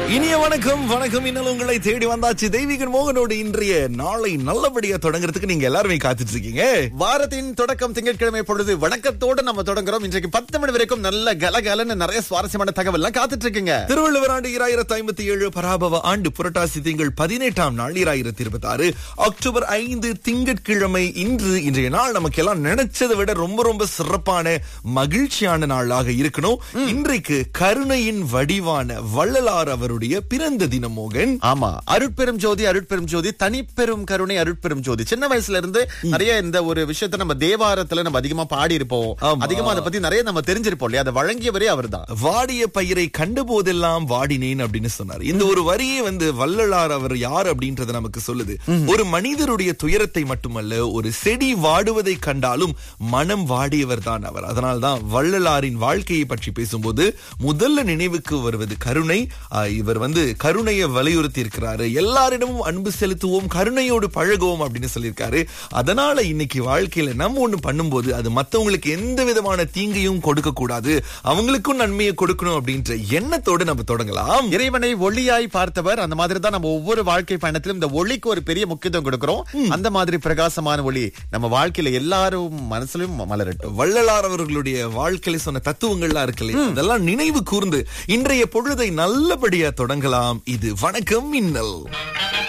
இனிய வணக்கம் வணக்கம் இன்னும் உங்களை தேடி வந்தாச்சு தெய்வீகன் மோகனோடு இன்றைய நாளை நல்லபடியா தொடங்குறதுக்கு நீங்க எல்லாருமே காத்துட்டு இருக்கீங்க வாரத்தின் தொடக்கம் திங்கட்கிழமை பொழுது வணக்கத்தோடு நம்ம தொடங்குறோம் இன்றைக்கு பத்து மணி வரைக்கும் நல்ல கலகலன்னு நிறைய சுவாரஸ்யமான தகவல் எல்லாம் காத்துட்டு இருக்குங்க திருவள்ளுவர் ஆண்டு இராயிரத்தி ஐம்பத்தி ஏழு பராபவ ஆண்டு புரட்டாசி திங்கள் பதினெட்டாம் நாள் இராயிரத்தி இருபத்தி ஆறு அக்டோபர் ஐந்து திங்கட்கிழமை இன்று இன்றைய நாள் நமக்கு எல்லாம் நினைச்சதை விட ரொம்ப ரொம்ப சிறப்பான மகிழ்ச்சியான நாளாக இருக்கணும் இன்றைக்கு கருணையின் வடிவான வள்ளலார் அவருடைய பிறந்த தினம் மோகன் ஆமா அருட்பெரும் ஜோதி அருட்பெரும் ஜோதி தனிப்பெரும் கருணை அருட்பெரும் ஜோதி சின்ன வயசுல இருந்து நிறைய இந்த ஒரு விஷயத்த நம்ம தேவாரத்துல நம்ம அதிகமா பாடி இருப்போம் ஆமா. அதிகமா அதை பத்தி நிறைய நம்ம தெரிஞ்சிருப்போம் இல்லையா அதை வழங்கியவரே அவர்தான் வாடிய பயிரை கண்ட போதெல்லாம் வாடினேன் அப்படின்னு சொன்னார் இந்த ஒரு வரியே வந்து வள்ளலார் அவர் யார் அப்படின்றத நமக்கு சொல்லுது ஒரு மனிதருடைய துயரத்தை மட்டுமல்ல ஒரு செடி வாடுவதை கண்டாலும் மனம் வாடியவர் தான் அவர் அதனால்தான் வள்ளலாரின் வாழ்க்கையை பற்றி பேசும்போது முதல்ல நினைவுக்கு வருவது கருணை ஆஹ், இவர் வந்து கருணையை வலியுறுத்தி இருக்கிறாரு எல்லாரிடமும் அன்பு செலுத்துவோம் கருணையோடு பழகுவோம் அப்படின்னு சொல்லியிருக்காரு அதனால இன்னைக்கு வாழ்க்கையில நம்ம ஒண்ணு பண்ணும்போது அது மத்தவங்களுக்கு எந்த விதமான தீங்கையும் கொடுக்க கூடாது அவங்களுக்கும் நன்மையை கொடுக்கணும் அப்படின்ற எண்ணத்தோடு நம்ம தொடங்கலாம் இறைவனை ஒளியாய் பார்த்தவர் அந்த மாதிரி தான் நம்ம ஒவ்வொரு வாழ்க்கை பயணத்திலும் இந்த ஒளிக்கு ஒரு பெரிய முக்கியத்துவம் கொடுக்கிறோம் அந்த மாதிரி பிரகாசமான ஒளி நம்ம வாழ்க்கையில எல்லாரும் மனசுலயும் மலரட்டும் வள்ளலார் அவர்களுடைய வாழ்க்கையில சொன்ன தத்துவங்கள்லாம் இருக்கு இல்லையா அதெல்லாம் நினைவு கூர்ந்து இன்றைய பொழுதை நல்லபடியா தொடங்கலாம் இது வணக்கம் மின்னல்